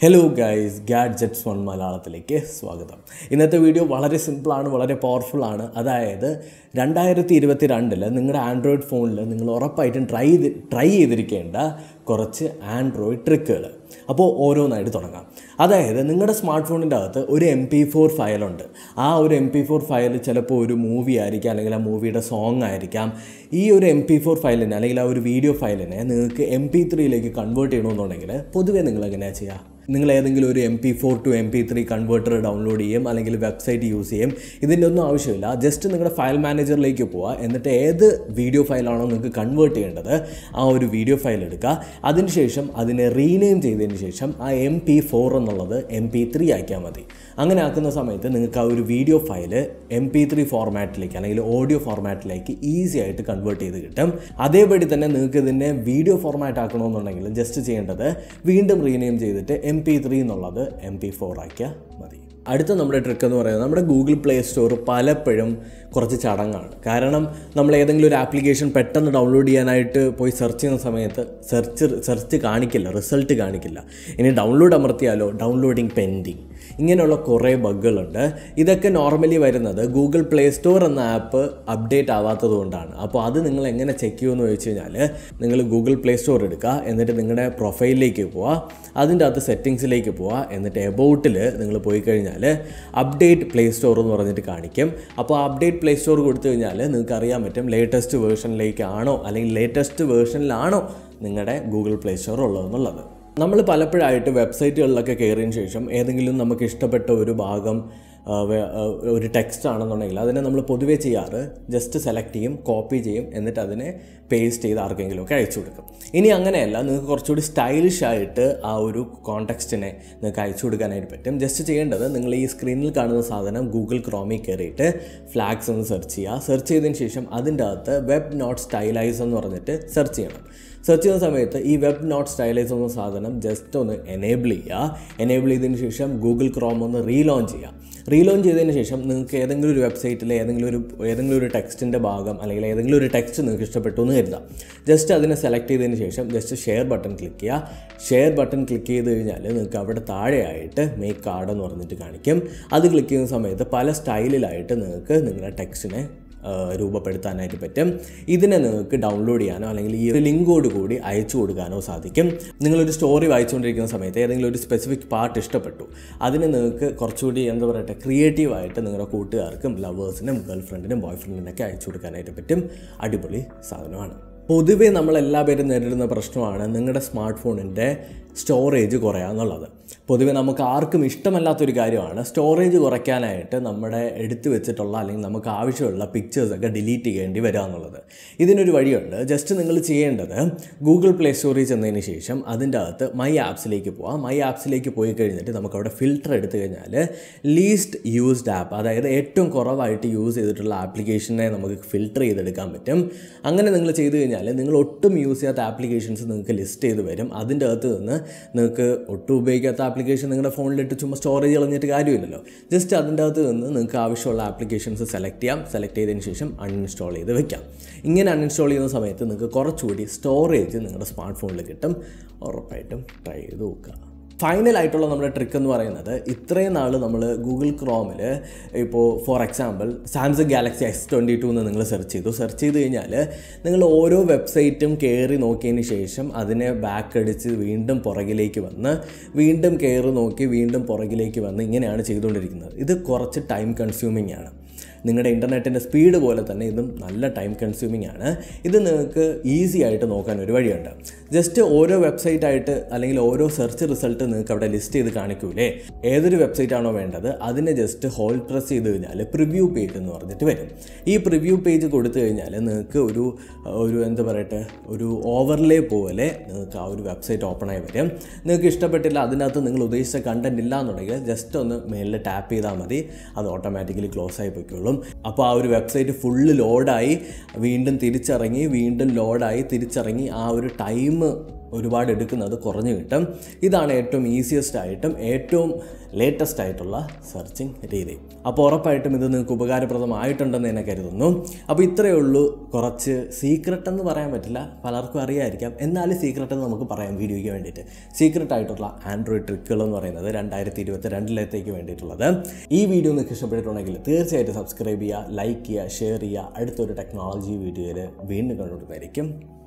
hello guys gadgets one മലയാളത്തിലേക്ക് സ്വാഗതം ഇന്നത്തെ വീഡിയോ വളരെ സിമ്പിളാണ് വളരെ പവർഫുള്ളാണ് അതായത് രണ്ടായിരത്തി ഇരുപത്തി രണ്ടിൽ നിങ്ങളുടെ ആൻഡ്രോയിഡ് ഫോണിൽ നിങ്ങൾ ഉറപ്പായിട്ടും ട്രൈ ചെയ്ത് ട്രൈ ചെയ്തിരിക്കേണ്ട കുറച്ച് ആൻഡ്രോയിഡ് ട്രിക്കുകൾ അപ്പോൾ ഓരോന്നായിട്ട് തുടങ്ങാം അതായത് നിങ്ങളുടെ സ്മാർട്ട് ഫോണിൻ്റെ അകത്ത് ഒരു എം പി ഫോർ ഫയലുണ്ട് ആ ഒരു എം പി ഫോർ ഫയൽ ചിലപ്പോൾ ഒരു മൂവി ആയിരിക്കാം അല്ലെങ്കിൽ ആ മൂവിയുടെ സോങ് ആയിരിക്കാം ഈ ഒരു എം പി ഫോർ ഫയലിനെ അല്ലെങ്കിൽ ആ ഒരു വീഡിയോ ഫയലിനെ നിങ്ങൾക്ക് എം പി ത്രീയിലേക്ക് കൺവേർട്ട് ചെയ്യണമെന്നുണ്ടെങ്കിൽ പൊതുവേ നിങ്ങൾ എങ്ങനെയാണ് ചെയ്യുക നിങ്ങൾ ഏതെങ്കിലും ഒരു M P four to M P three converter download ചെയ്യും അല്ലെങ്കിൽ വെബ്സൈറ്റ് യൂസ് ചെയ്യും ഇതിൻ്റെ ഒന്നും ആവശ്യമില്ല ജസ്റ്റ് നിങ്ങളുടെ ഫയൽ മാനേജറിലേക്ക് പോവുക എന്നിട്ട് ഏത് വീഡിയോ ഫയലാണോ നിങ്ങൾക്ക് കൺവേർട്ട് ചെയ്യേണ്ടത് ആ ഒരു വീഡിയോ ഫയൽ എടുക്കുക അതിനുശേഷം അതിനെ റീനെയിം ചെയ്തതിന് ശേഷം ആ എം പി ഫോർ എന്നുള്ളത് എം പി ത്രീ ആക്കിയാൽ മതി അങ്ങനെ ആക്കുന്ന സമയത്ത് നിങ്ങൾക്ക് ആ ഒരു video file M P three ഫോർമാറ്റിലേക്ക് അല്ലെങ്കിൽ ഓഡിയോ ഫോർമാറ്റിലേക്ക് ഈസി ആയിട്ട് കൺവേർട്ട് ചെയ്ത് കിട്ടും അതേപടി തന്നെ നിങ്ങൾക്ക് ഇതിനെ വീഡിയോ ഫോർമാറ്റ് ആക്കണമെന്നുണ്ടെങ്കിൽ ജസ്റ്റ് ചെയ്യേണ്ടത് വീണ്ടും റീനെയിം ചെയ്തിട്ട് എം പി ത്രീ എന്നുള്ളത് എം പി ഫോർ ആക്കിയാൽ മതി അടുത്ത നമ്മുടെ ട്രിക്ക് എന്ന് പറയുന്നത് നമ്മുടെ ഗൂഗിൾ പ്ലേ സ്റ്റോർ പലപ്പോഴും കുറച്ച് ചടങ്ങാണ് കാരണം നമ്മൾ ഏതെങ്കിലും ഒരു ആപ്ലിക്കേഷൻ പെട്ടെന്ന് ഡൗൺലോഡ് ചെയ്യാനായിട്ട് പോയി സെർച്ച് ചെയ്യുന്ന സമയത്ത് സെർച്ച് സെർച്ച് കാണിക്കില്ല റിസൾട്ട് കാണിക്കില്ല ഇനി ഡൗൺലോഡ് അമർത്തിയാലോ ഡൗൺലോഡിങ് പെൻഡിങ് ഇങ്ങനെയുള്ള കുറേ ബഗ്ഗുകളുണ്ട് ഇതൊക്കെ നോർമലി വരുന്നത് ഗൂഗിൾ പ്ലേ സ്റ്റോർ എന്ന ആപ്പ് അപ്ഡേറ്റ് ആവാത്തത് കൊണ്ടാണ് അപ്പോൾ അത് നിങ്ങൾ എങ്ങനെ ചെക്ക് ചെയ്യുമെന്ന് ചോദിച്ചു കഴിഞ്ഞാൽ നിങ്ങൾ ഗൂഗിൾ പ്ലേ സ്റ്റോർ എടുക്കുക എന്നിട്ട് നിങ്ങളുടെ പ്രൊഫൈലിലേക്ക് പോവുക അതിൻ്റെ അകത്ത് സെറ്റിങ്സിലേക്ക് പോവുക എന്നിട്ട് എബൌട്ടിൽ നിങ്ങൾ പോയി കഴിഞ്ഞാൽ അപ്ഡേറ്റ് പ്ലേ സ്റ്റോർ എന്ന് പറഞ്ഞിട്ട് കാണിക്കും അപ്പോൾ അപ്ഡേറ്റ് പ്ലേ സ്റ്റോർ കൊടുത്തു കഴിഞ്ഞാൽ നിങ്ങൾക്ക് അറിയാൻ പറ്റും ലേറ്റസ്റ്റ് വേർഷനിലേക്കാണോ അല്ലെങ്കിൽ ലേറ്റസ്റ്റ് വേർഷനിലാണോ നിങ്ങളുടെ ഗൂഗിൾ പ്ലേ സ്റ്റോർ ഉള്ളതെന്നുള്ളത് നമ്മൾ പലപ്പോഴായിട്ട് വെബ്സൈറ്റുകളിലൊക്കെ കയറിയതിന് ശേഷം ഏതെങ്കിലും നമുക്ക് ഇഷ്ടപ്പെട്ട ഒരു ഭാഗം ആ, വേ- ആ, ഒരു ടെക്സ്റ്റ് ആണെന്നുണ്ടെങ്കിൽ അതിനെ നമ്മൾ പൊതുവേ ചെയ്യാറ് ജസ്റ്റ് സെലക്ട് ചെയ്യും കോപ്പി ചെയ്യും എന്നിട്ട് അതിനെ പേസ്റ്റ് ചെയ്ത് ആർക്കെങ്കിലുമൊക്കെ അയച്ചു കൊടുക്കും ഇനി അങ്ങനെയല്ല നിങ്ങൾക്ക് കുറച്ചുകൂടി സ്റ്റൈലിഷ് ആയിട്ട് ആ ഒരു കോണ്ടെക്സ്റ്റിനെ നിങ്ങൾക്ക് അയച്ചു കൊടുക്കാനായിട്ട് പറ്റും ജസ്റ്റ് ചെയ്യേണ്ടത് നിങ്ങൾ ഈ സ്ക്രീനിൽ കാണുന്ന സാധനം ഗൂഗിൾ ക്രോമിൽ കയറിയിട്ട് ഫ്ലാഗ്സ് ഒന്ന് സെർച്ച് ചെയ്യുക സെർച്ച് ചെയ്തതിന് ശേഷം അതിൻ്റെ അകത്ത് വെബ് നോട്ട് സ്റ്റൈലൈസ് എന്ന് പറഞ്ഞിട്ട് സെർച്ച് ചെയ്യണം സെർച്ച് ചെയ്യുന്ന സമയത്ത് ഈ വെബ് നോട്ട് സ്റ്റൈലൈസ് എന്ന സാധനം ജസ്റ്റ് ഒന്ന് എനേബിൾ ചെയ്യുക എനേബിൾ ചെയ്തതിന് ശേഷം ഗൂഗിൾ ക്രോം ഒന്ന് റീലോഞ്ച് ചെയ്യുക റീലോഞ്ച് ചെയ്തതിന് ശേഷം നിങ്ങൾക്ക് ഏതെങ്കിലും ഒരു വെബ്സൈറ്റിൽ ഏതെങ്കിലും ഒരു ഏതെങ്കിലും ഒരു ടെക്സ്റ്റിൻ്റെ ഭാഗം അല്ലെങ്കിൽ ഏതെങ്കിലും ഒരു ടെക്സ്റ്റ് നിങ്ങൾക്ക് ഇഷ്ടപ്പെട്ടു എന്ന് കരുതാം ജസ്റ്റ് അതിനെ സെലക്ട് ചെയ്തതിന് ശേഷം ജസ്റ്റ് ഷെയർ ബട്ടൺ ക്ലിക്ക് ചെയ്യുക ഷെയർ ബട്ടൺ ക്ലിക്ക് ചെയ്ത് കഴിഞ്ഞാൽ നിങ്ങൾക്ക് അവിടെ താഴെയായിട്ട് മേക്ക് കാർഡ് എന്ന് പറഞ്ഞിട്ട് കാണിക്കും അത് ക്ലിക്ക് ചെയ്യുന്ന സമയത്ത് പല സ്റ്റൈലിലായിട്ട് നിങ്ങൾക്ക് നിങ്ങളുടെ ടെക്സ്റ്റിനെ രൂപപ്പെടുത്താനായിട്ട് പറ്റും ഇതിനെ നിങ്ങൾക്ക് ഡൗൺലോഡ് ചെയ്യാനോ അല്ലെങ്കിൽ ഈ ഒരു ലിങ്കോട് കൂടി അയച്ചു കൊടുക്കാനോ സാധിക്കും നിങ്ങളൊരു സ്റ്റോറി വായിച്ചുകൊണ്ടിരിക്കുന്ന സമയത്ത് ഏതെങ്കിലും ഒരു സ്പെസിഫിക് പാർട്ട് ഇഷ്ടപ്പെട്ടു അതിന് നിങ്ങൾക്ക് കുറച്ചുകൂടി എന്താ പറയട്ടെ ക്രിയേറ്റീവായിട്ട് നിങ്ങളുടെ കൂട്ടുകാർക്കും ലവേഴ്സിനും ഗേൾ ഫ്രണ്ടിനും ബോയ് ഫ്രണ്ടിനൊക്കെ അയച്ചു കൊടുക്കാനായിട്ട് പറ്റും അടിപൊളി സാധനമാണ് പൊതുവേ നമ്മൾ എല്ലാ പേരും നേരിടുന്ന പ്രശ്നമാണ് നിങ്ങളുടെ സ്മാർട്ട് ഫോണിൻ്റെ സ്റ്റോറേജ് കുറയുക എന്നുള്ളത് പൊതുവെ നമുക്ക് ആർക്കും ഇഷ്ടമല്ലാത്തൊരു കാര്യമാണ് സ്റ്റോറേജ് കുറയ്ക്കാനായിട്ട് നമ്മുടെ എടുത്തു വെച്ചിട്ടുള്ള അല്ലെങ്കിൽ നമുക്ക് ആവശ്യമുള്ള പിക്ചേഴ്സൊക്കെ ഡിലീറ്റ് ചെയ്യേണ്ടി വരിക എന്നുള്ളത് ഇതിനൊരു വഴിയുണ്ട് ജസ്റ്റ് നിങ്ങൾ ചെയ്യേണ്ടത് ഗൂഗിൾ പ്ലേ സ്റ്റോറിൽ ചെന്നതിന് ശേഷം അതിൻ്റെ അകത്ത് മൈ ആപ്സിലേക്ക് പോവാം മൈ ആപ്സിലേക്ക് പോയി കഴിഞ്ഞിട്ട് നമുക്ക് അവിടെ ഫിൽറ്റർ എടുത്തു കഴിഞ്ഞാൽ ലീസ്റ്റ് യൂസ്ഡ് ആപ്പ് അതായത് ഏറ്റവും കുറവായിട്ട് യൂസ് ചെയ്തിട്ടുള്ള ആപ്ലിക്കേഷനെ നമുക്ക് ഫിൽറ്റർ ചെയ്തെടുക്കാൻ പറ്റും അങ്ങനെ നിങ്ങൾ ചെയ്തു കഴിഞ്ഞാൽ നിങ്ങൾ ഒട്ടും യൂസ് ചെയ്യാത്ത ആപ്ലിക്കേഷൻസ് നിങ്ങൾക്ക് ലിസ്റ്റ് ചെയ്ത് വരും അതിൻ്റെ അകത്ത് നിന്ന് നിങ്ങൾക്ക് ഒട്ടും ഉപയോഗിക്കാത്ത ആപ്ലിക്കേഷൻ നിങ്ങളുടെ ഫോണിലിട്ട് ചുമ്മാ സ്റ്റോറേജ് കളഞ്ഞിട്ട് കാര്യമില്ലല്ലോ ജസ്റ്റ് അതിൻ്റെ അകത്ത് നിന്ന് നിങ്ങൾക്ക് ആവശ്യമുള്ള ആപ്ലിക്കേഷൻസ് സെലക്ട് ചെയ്യാം സെലക്ട് ചെയ്തതിന് ശേഷം അൺഇൻസ്റ്റാൾ ചെയ്ത് വെക്കാം ഇങ്ങനെ അൺഇൻസ്റ്റാൾ ചെയ്യുന്ന സമയത്ത് നിങ്ങൾക്ക് കുറച്ചുകൂടി സ്റ്റോറേജ് നിങ്ങളുടെ സ്മാർട്ട് ഫോണിൽ കിട്ടും ഉറപ്പായിട്ടും ട്രൈ ചെയ്ത് നോക്കുക ഫൈനൽ ആയിട്ടുള്ള നമ്മുടെ ട്രിക്ക് എന്ന് പറയുന്നത് ഇത്രയും നാൾ നമ്മൾ ഗൂഗിൾ ക്രോമിൽ ഇപ്പോൾ for example Samsung Galaxy S twenty two എന്ന് നിങ്ങൾ സെർച്ച് ചെയ്തു സെർച്ച് ചെയ്ത് കഴിഞ്ഞാൽ നിങ്ങൾ ഓരോ വെബ്സൈറ്റും കയറി നോക്കിയതിന് ശേഷം അതിനെ ബാക്ക് അടിച്ച് വീണ്ടും പുറകിലേക്ക് വന്ന് വീണ്ടും കയറി നോക്കി വീണ്ടും പുറകിലേക്ക് വന്ന് ഇങ്ങനെയാണ് ചെയ്തുകൊണ്ടിരിക്കുന്നത് ഇത് കുറച്ച് ടൈം കൺസ്യൂമിംഗ് ആണ് നിങ്ങളുടെ ഇൻ്റർനെറ്റിൻ്റെ സ്പീഡ് പോലെ തന്നെ ഇതും നല്ല ടൈം കൺസ്യൂമിംഗ് ആണ് ഇത് നിങ്ങൾക്ക് ഈസി ആയിട്ട് നോക്കാൻ ഒരു വഴിയുണ്ട് ജസ്റ്റ് ഓരോ വെബ്സൈറ്റ് ആയിട്ട് അല്ലെങ്കിൽ ഓരോ സെർച്ച് റിസൾട്ട് നിങ്ങൾക്ക് അവിടെ ലിസ്റ്റ് ചെയ്ത് കാണിക്കൂലേ ഏതൊരു വെബ്സൈറ്റ് ആണോ വേണ്ടത് അതിനെ ജസ്റ്റ് ഹോൾഡ് പ്രസ് ചെയ്ത് കഴിഞ്ഞാൽ പ്രിവ്യൂ പേജ് എന്ന് പറഞ്ഞിട്ട് വരും ഈ പ്രിവ്യൂ പേജ് കൊടുത്തു കഴിഞ്ഞാൽ നിങ്ങൾക്ക് ഒരു ഒരു എന്താ പറയട്ടെ ഒരു ഓവർലേ പോലെ നിങ്ങൾക്ക് ആ ഒരു വെബ്സൈറ്റ് ഓപ്പൺ ആയി വരും നിങ്ങൾക്ക് ഇഷ്ടപ്പെട്ടില്ല അതിനകത്ത് നിങ്ങൾ ഉദ്ദേശിച്ച കണ്ടന്റ് ഇല്ല എന്നുണ്ടെങ്കിൽ ജസ്റ്റ് ഒന്ന് മേലിൽ ടാപ്പ് ചെയ്താൽ മതി അത് ഓട്ടോമാറ്റിക്കലി ക്ലോസ് ആയി പൊയ്ക്കോളും അപ്പോൾ ആ ഒരു വെബ്സൈറ്റ് ഫുള്ള് ലോഡായി വീണ്ടും തിരിച്ചിറങ്ങി വീണ്ടും ലോഡായി തിരിച്ചിറങ്ങി ആ ഒരു ടൈം ഒരുപാട് എടുക്കുന്നത് കുറഞ്ഞു കിട്ടും ഇതാണ് ഏറ്റവും ഈസിയസ്റ്റ് ആയിട്ടും ഏറ്റവും ലേറ്റസ്റ്റ് ആയിട്ടുള്ള സെർച്ചിങ് രീതി അപ്പോൾ ഉറപ്പായിട്ടും ഇത് നിങ്ങൾക്ക് ഉപകാരപ്രദമായിട്ടുണ്ടെന്ന് തന്നെ കരുതുന്നു അപ്പോൾ ഇത്രയേ ഉള്ളൂ കുറച്ച് സീക്രട്ട് എന്ന് പറയാൻ പറ്റില്ല പലർക്കും അറിയായിരിക്കാം എന്നാലും സീക്രട്ട് എന്ന് നമുക്ക് പറയാം വീഡിയോയ്ക്ക് വേണ്ടിയിട്ട് സീക്രട്ട് ആയിട്ടുള്ള ആൻഡ്രോയിഡ് ട്രിക്കുകൾ എന്ന് പറയുന്നത് രണ്ടായിരത്തി ഇരുപത്തി രണ്ടിലത്തേക്ക് വേണ്ടിയിട്ടുള്ളത് ഈ വീഡിയോ നിങ്ങൾക്ക് ഇഷ്ടപ്പെട്ടിട്ടുണ്ടെങ്കിൽ തീർച്ചയായിട്ടും സബ്സ്ക്രൈബ് ചെയ്യുക ലൈക്ക് ചെയ്യുക ഷെയർ ചെയ്യുക അടുത്തൊരു ടെക്നോളജി വീഡിയോയിൽ വീണ്ടും കണ്ടുകൊടുക്കുന്നതായിരിക്കും